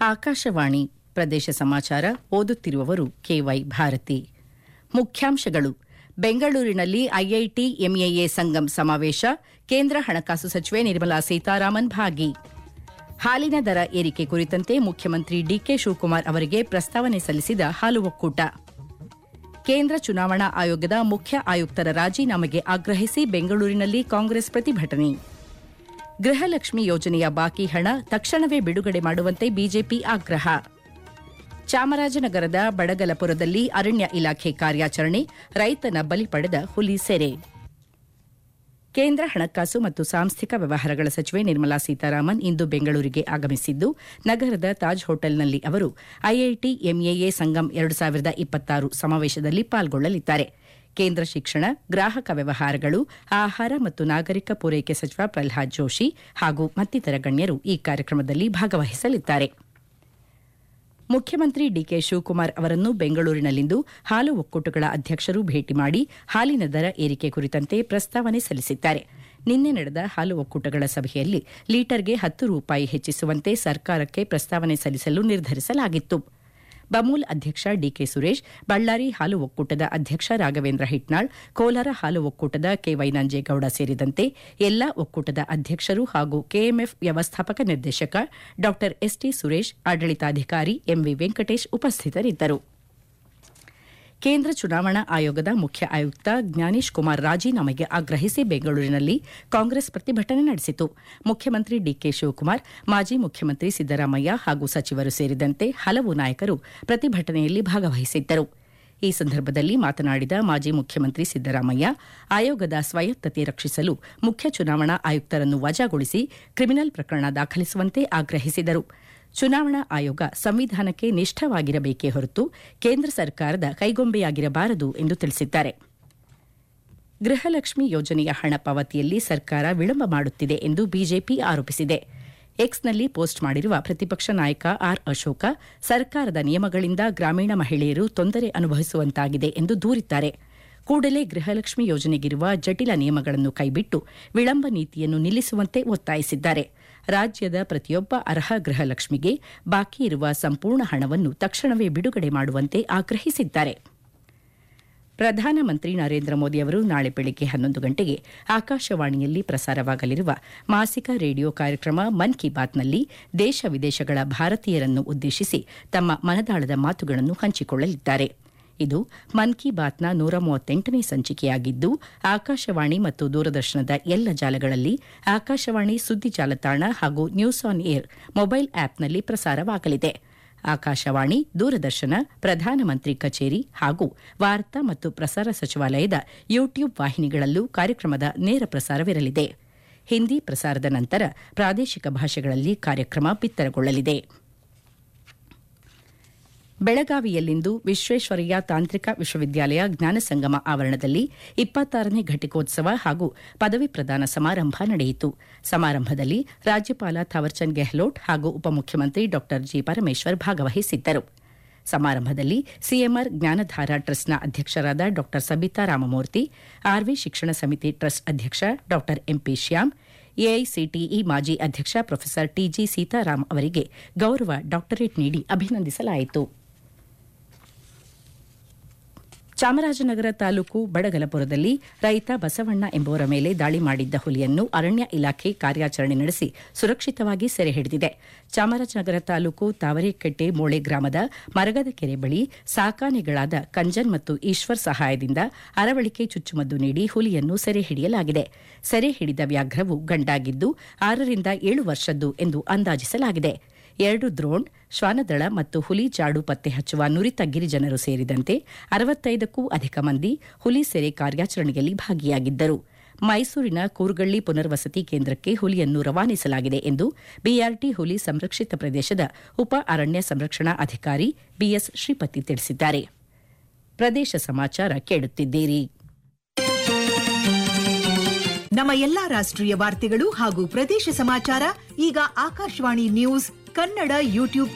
ಆಕಾಶವಾಣಿ ಪ್ರದೇಶ ಸಮಾಚಾರ ಓದುತ್ತಿರುವವರು ಕೆವೈ ಭಾರತಿ ಮುಖ್ಯಾಂಶಗಳು ಬೆಂಗಳೂರಿನಲ್ಲಿ ಐಐಟಿ ಎಂಎಎ ಸಂಗಮ್ ಸಮಾವೇಶ ಕೇಂದ್ರ ಹಣಕಾಸು ಸಚಿವೆ ನಿರ್ಮಲಾ ಸೀತಾರಾಮನ್ ಭಾಗಿ ಹಾಲಿನ ದರ ಏರಿಕೆ ಕುರಿತಂತೆ ಮುಖ್ಯಮಂತ್ರಿ ಡಿಕೆ ಶಿವಕುಮಾರ್ ಅವರಿಗೆ ಪ್ರಸ್ತಾವನೆ ಸಲ್ಲಿಸಿದ ಹಾಲು ಒಕ್ಕೂಟ ಕೇಂದ್ರ ಚುನಾವಣಾ ಆಯೋಗದ ಮುಖ್ಯ ಆಯುಕ್ತರ ರಾಜೀನಾಮೆಗೆ ಆಗ್ರಹಿಸಿ ಬೆಂಗಳೂರಿನಲ್ಲಿ ಕಾಂಗ್ರೆಸ್ ಪ್ರತಿಭಟನೆ ಗೃಹಲಕ್ಷ್ಮಿ ಯೋಜನೆಯ ಬಾಕಿ ಹಣ ತಕ್ಷಣವೇ ಬಿಡುಗಡೆ ಮಾಡುವಂತೆ ಬಿಜೆಪಿ ಆಗ್ರಹ ಚಾಮರಾಜನಗರದ ಬಡಗಲಪುರದಲ್ಲಿ ಅರಣ್ಯ ಇಲಾಖೆ ಕಾರ್ಯಾಚರಣೆ ರೈತನ ಬಲಿ ಪಡೆದ ಹುಲಿ ಸೆರೆ ಕೇಂದ್ರ ಹಣಕಾಸು ಮತ್ತು ಸಾಂಸ್ಥಿಕ ವ್ಯವಹಾರಗಳ ಸಚಿವೆ ನಿರ್ಮಲಾ ಸೀತಾರಾಮನ್ ಇಂದು ಬೆಂಗಳೂರಿಗೆ ಆಗಮಿಸಿದ್ದು ನಗರದ ತಾಜ್ ಹೋಟೆಲ್ನಲ್ಲಿ ಅವರು ಐಐಟಿ ಎಂಎಎ ಸಂಗಮ್ ಎರಡು ಸಾವಿರದ ಇಪ್ಪತ್ತಾರು ಸಮಾವೇಶದಲ್ಲಿ ಪಾಲ್ಗೊಳ್ಳಲಿದ್ದಾರೆ ಕೇಂದ್ರ ಶಿಕ್ಷಣ ಗ್ರಾಹಕ ವ್ಯವಹಾರಗಳು ಆಹಾರ ಮತ್ತು ನಾಗರಿಕ ಪೂರೈಕೆ ಸಚಿವ ಪ್ರಲ್ಹಾದ್ ಜೋಶಿ ಹಾಗೂ ಮತ್ತಿತರ ಗಣ್ಯರು ಈ ಕಾರ್ಯಕ್ರಮದಲ್ಲಿ ಭಾಗವಹಿಸಲಿದ್ದಾರೆ ಮುಖ್ಯಮಂತ್ರಿ ಡಿಕೆ ಶಿವಕುಮಾರ್ ಅವರನ್ನು ಬೆಂಗಳೂರಿನಲ್ಲಿಂದು ಹಾಲು ಒಕ್ಕೂಟಗಳ ಅಧ್ಯಕ್ಷರು ಭೇಟಿ ಮಾಡಿ ಹಾಲಿನ ದರ ಏರಿಕೆ ಕುರಿತಂತೆ ಪ್ರಸ್ತಾವನೆ ಸಲ್ಲಿಸಿದ್ದಾರೆ ನಿನ್ನೆ ನಡೆದ ಹಾಲು ಒಕ್ಕೂಟಗಳ ಸಭೆಯಲ್ಲಿ ಲೀಟರ್ಗೆ ಹತ್ತು ರೂಪಾಯಿ ಹೆಚ್ಚಿಸುವಂತೆ ಸರ್ಕಾರಕ್ಕೆ ಪ್ರಸ್ತಾವನೆ ಸಲ್ಲಿಸಲು ನಿರ್ಧರಿಸಲಾಗಿತ್ತು ಬಮೂಲ್ ಅಧ್ಯಕ್ಷ ಡಿಕೆ ಸುರೇಶ್ ಬಳ್ಳಾರಿ ಹಾಲು ಒಕ್ಕೂಟದ ಅಧ್ಯಕ್ಷ ರಾಘವೇಂದ್ರ ಹಿಟ್ನಾಳ್ ಕೋಲಾರ ಹಾಲು ಒಕ್ಕೂಟದ ಕೆವೈ ನಂಜೇಗೌಡ ಸೇರಿದಂತೆ ಎಲ್ಲಾ ಒಕ್ಕೂಟದ ಅಧ್ಯಕ್ಷರು ಹಾಗೂ ಕೆಎಂಎಫ್ ವ್ಯವಸ್ಥಾಪಕ ನಿರ್ದೇಶಕ ಡಾ ಎಸ್ಟಿ ಸುರೇಶ್ ಆಡಳಿತಾಧಿಕಾರಿ ಎಂವಿ ವೆಂಕಟೇಶ್ ಉಪಸ್ಥಿತರಿದ್ದರು ಕೇಂದ್ರ ಚುನಾವಣಾ ಆಯೋಗದ ಮುಖ್ಯ ಆಯುಕ್ತ ಜ್ಞಾನೇಶ್ ಕುಮಾರ್ ರಾಜೀನಾಮೆಗೆ ಆಗ್ರಹಿಸಿ ಬೆಂಗಳೂರಿನಲ್ಲಿ ಕಾಂಗ್ರೆಸ್ ಪ್ರತಿಭಟನೆ ನಡೆಸಿತು ಮುಖ್ಯಮಂತ್ರಿ ಡಿಕೆ ಶಿವಕುಮಾರ್ ಮಾಜಿ ಮುಖ್ಯಮಂತ್ರಿ ಸಿದ್ದರಾಮಯ್ಯ ಹಾಗೂ ಸಚಿವರು ಸೇರಿದಂತೆ ಹಲವು ನಾಯಕರು ಪ್ರತಿಭಟನೆಯಲ್ಲಿ ಭಾಗವಹಿಸಿದ್ದರು ಈ ಸಂದರ್ಭದಲ್ಲಿ ಮಾತನಾಡಿದ ಮಾಜಿ ಮುಖ್ಯಮಂತ್ರಿ ಸಿದ್ದರಾಮಯ್ಯ ಆಯೋಗದ ಸ್ವಾಯತ್ತತೆ ರಕ್ಷಿಸಲು ಮುಖ್ಯ ಚುನಾವಣಾ ಆಯುಕ್ತರನ್ನು ವಜಾಗೊಳಿಸಿ ಕ್ರಿಮಿನಲ್ ಪ್ರಕರಣ ದಾಖಲಿಸುವಂತೆ ಆಗ್ರಹಿಸಿದರು ಚುನಾವಣಾ ಆಯೋಗ ಸಂವಿಧಾನಕ್ಕೆ ನಿಷ್ಠವಾಗಿರಬೇಕೇ ಹೊರತು ಕೇಂದ್ರ ಸರ್ಕಾರದ ಕೈಗೊಂಬೆಯಾಗಿರಬಾರದು ಎಂದು ತಿಳಿಸಿದ್ದಾರೆ ಗೃಹಲಕ್ಷ್ಮಿ ಯೋಜನೆಯ ಹಣ ಪಾವತಿಯಲ್ಲಿ ಸರ್ಕಾರ ವಿಳಂಬ ಮಾಡುತ್ತಿದೆ ಎಂದು ಬಿಜೆಪಿ ಆರೋಪಿಸಿದೆ ಎಕ್ಸ್ನಲ್ಲಿ ಪೋಸ್ಟ್ ಮಾಡಿರುವ ಪ್ರತಿಪಕ್ಷ ನಾಯಕ ಆರ್ ಅಶೋಕ ಸರ್ಕಾರದ ನಿಯಮಗಳಿಂದ ಗ್ರಾಮೀಣ ಮಹಿಳೆಯರು ತೊಂದರೆ ಅನುಭವಿಸುವಂತಾಗಿದೆ ಎಂದು ದೂರಿದ್ದಾರೆ ಕೂಡಲೇ ಗೃಹಲಕ್ಷ್ಮಿ ಯೋಜನೆಗಿರುವ ಜಟಿಲ ನಿಯಮಗಳನ್ನು ಕೈಬಿಟ್ಟು ವಿಳಂಬ ನೀತಿಯನ್ನು ನಿಲ್ಲಿಸುವಂತೆ ಒತ್ತಾಯಿಸಿದ್ದಾರೆ ರಾಜ್ಯದ ಪ್ರತಿಯೊಬ್ಬ ಅರ್ಹ ಗೃಹಲಕ್ಷ್ಮಿಗೆ ಬಾಕಿ ಇರುವ ಸಂಪೂರ್ಣ ಹಣವನ್ನು ತಕ್ಷಣವೇ ಬಿಡುಗಡೆ ಮಾಡುವಂತೆ ಆಗ್ರಹಿಸಿದ್ದಾರೆ ಪ್ರಧಾನಮಂತ್ರಿ ನರೇಂದ್ರ ಮೋದಿ ಅವರು ನಾಳೆ ಬೆಳಗ್ಗೆ ಹನ್ನೊಂದು ಗಂಟೆಗೆ ಆಕಾಶವಾಣಿಯಲ್ಲಿ ಪ್ರಸಾರವಾಗಲಿರುವ ಮಾಸಿಕ ರೇಡಿಯೋ ಕಾರ್ಯಕ್ರಮ ಮನ್ ಕಿ ಬಾತ್ನಲ್ಲಿ ದೇಶ ವಿದೇಶಗಳ ಭಾರತೀಯರನ್ನು ಉದ್ದೇಶಿಸಿ ತಮ್ಮ ಮನದಾಳದ ಮಾತುಗಳನ್ನು ಹಂಚಿಕೊಳ್ಳಲಿದ್ದಾರೆ ಇದು ಮನ್ ಕಿ ಬಾತ್ನ ನೂರ ಮೂವತ್ತೆಂಟನೇ ಸಂಚಿಕೆಯಾಗಿದ್ದು ಆಕಾಶವಾಣಿ ಮತ್ತು ದೂರದರ್ಶನದ ಎಲ್ಲ ಜಾಲಗಳಲ್ಲಿ ಆಕಾಶವಾಣಿ ಸುದ್ದಿ ಜಾಲತಾಣ ಹಾಗೂ ನ್ಯೂಸ್ ಆನ್ ಏರ್ ಮೊಬೈಲ್ ಆಪ್ನಲ್ಲಿ ಪ್ರಸಾರವಾಗಲಿದೆ ಆಕಾಶವಾಣಿ ದೂರದರ್ಶನ ಪ್ರಧಾನಮಂತ್ರಿ ಕಚೇರಿ ಹಾಗೂ ವಾರ್ತಾ ಮತ್ತು ಪ್ರಸಾರ ಸಚಿವಾಲಯದ ಯೂಟ್ಯೂಬ್ ವಾಹಿನಿಗಳಲ್ಲೂ ಕಾರ್ಯಕ್ರಮದ ನೇರ ಪ್ರಸಾರವಿರಲಿದೆ ಹಿಂದಿ ಪ್ರಸಾರದ ನಂತರ ಪ್ರಾದೇಶಿಕ ಭಾಷೆಗಳಲ್ಲಿ ಕಾರ್ಯಕ್ರಮ ಬಿತ್ತರಗೊಳ್ಳಲಿದೆ ಬೆಳಗಾವಿಯಲ್ಲಿಂದು ವಿಶ್ವೇಶ್ವರಯ್ಯ ತಾಂತ್ರಿಕ ವಿಶ್ವವಿದ್ಯಾಲಯ ಜ್ಞಾನ ಸಂಗಮ ಆವರಣದಲ್ಲಿ ಇಪ್ಪತ್ತಾರನೇ ಘಟಿಕೋತ್ಸವ ಹಾಗೂ ಪದವಿ ಪ್ರದಾನ ಸಮಾರಂಭ ನಡೆಯಿತು ಸಮಾರಂಭದಲ್ಲಿ ರಾಜ್ಯಪಾಲ ಥಾವರ್ಚಂದ್ ಗೆಹ್ಲೋಟ್ ಹಾಗೂ ಉಪಮುಖ್ಯಮಂತ್ರಿ ಡಾ ಜಿ ಪರಮೇಶ್ವರ್ ಭಾಗವಹಿಸಿದ್ದರು ಸಮಾರಂಭದಲ್ಲಿ ಸಿಎಂಆರ್ ಜ್ಞಾನಧಾರ ಟ್ರಸ್ಟ್ನ ಅಧ್ಯಕ್ಷರಾದ ಡಾ ಸಬಿತಾ ರಾಮಮೂರ್ತಿ ಆರ್ವಿ ಶಿಕ್ಷಣ ಸಮಿತಿ ಟ್ರಸ್ಟ್ ಅಧ್ಯಕ್ಷ ಡಾ ಎಂಪಿ ಶ್ಯಾಮ್ ಎಐಸಿಟಿಇ ಮಾಜಿ ಅಧ್ಯಕ್ಷ ಪ್ರೊಫೆಸರ್ ಟಿಜಿ ಸೀತಾರಾಮ್ ಅವರಿಗೆ ಗೌರವ ಡಾಕ್ಟರೇಟ್ ನೀಡಿ ಅಭಿನಂದಿಸಲಾಯಿತು ಚಾಮರಾಜನಗರ ತಾಲೂಕು ಬಡಗಲಪುರದಲ್ಲಿ ರೈತ ಬಸವಣ್ಣ ಎಂಬುವರ ಮೇಲೆ ದಾಳಿ ಮಾಡಿದ್ದ ಹುಲಿಯನ್ನು ಅರಣ್ಯ ಇಲಾಖೆ ಕಾರ್ಯಾಚರಣೆ ನಡೆಸಿ ಸುರಕ್ಷಿತವಾಗಿ ಸೆರೆ ಹಿಡಿದಿದೆ ಚಾಮರಾಜನಗರ ತಾಲೂಕು ತಾವರೆಕಟ್ಟೆ ಮೋಳೆ ಗ್ರಾಮದ ಮರಗದ ಕೆರೆ ಬಳಿ ಸಾಕಾನೆಗಳಾದ ಕಂಜನ್ ಮತ್ತು ಈಶ್ವರ್ ಸಹಾಯದಿಂದ ಅರವಳಿಕೆ ಚುಚ್ಚುಮದ್ದು ನೀಡಿ ಹುಲಿಯನ್ನು ಸೆರೆ ಹಿಡಿಯಲಾಗಿದೆ ಸೆರೆ ಹಿಡಿದ ವ್ಯಾಘ್ರವು ಗಂಡಾಗಿದ್ದು ಆರರಿಂದ ಏಳು ವರ್ಷದ್ದು ಎಂದು ಅಂದಾಜಿಸಲಾಗಿದೆ ಎರಡು ದ್ರೋಣ್ ಶ್ವಾನದಳ ಮತ್ತು ಹುಲಿ ಜಾಡು ಪತ್ತೆ ಹಚ್ಚುವ ನುರಿತ ಗಿರಿಜನರು ಸೇರಿದಂತೆ ಅರವತ್ತೈದಕ್ಕೂ ಅಧಿಕ ಮಂದಿ ಹುಲಿ ಸೆರೆ ಕಾರ್ಯಾಚರಣೆಯಲ್ಲಿ ಭಾಗಿಯಾಗಿದ್ದರು ಮೈಸೂರಿನ ಕೂರ್ಗಳ್ಳಿ ಪುನರ್ವಸತಿ ಕೇಂದ್ರಕ್ಕೆ ಹುಲಿಯನ್ನು ರವಾನಿಸಲಾಗಿದೆ ಎಂದು ಬಿಆರ್ಟಿ ಹುಲಿ ಸಂರಕ್ಷಿತ ಪ್ರದೇಶದ ಉಪ ಅರಣ್ಯ ಸಂರಕ್ಷಣಾ ಅಧಿಕಾರಿ ಬಿಎಸ್ ಶ್ರೀಪತಿ ತಿಳಿಸಿದ್ದಾರೆ ಪ್ರದೇಶ ಸಮಾಚಾರ ಕೇಳುತ್ತಿದ್ದೀರಿ ನಮ್ಮ ಎಲ್ಲಾ ರಾಷ್ಟ್ರೀಯ ವಾರ್ತೆಗಳು ಹಾಗೂ ಪ್ರದೇಶ ಸಮಾಚಾರ ಈಗ ಆಕಾಶವಾಣಿ ನ್ಯೂಸ್ ಕನ್ನಡ ಯೂಟ್ಯೂಬ್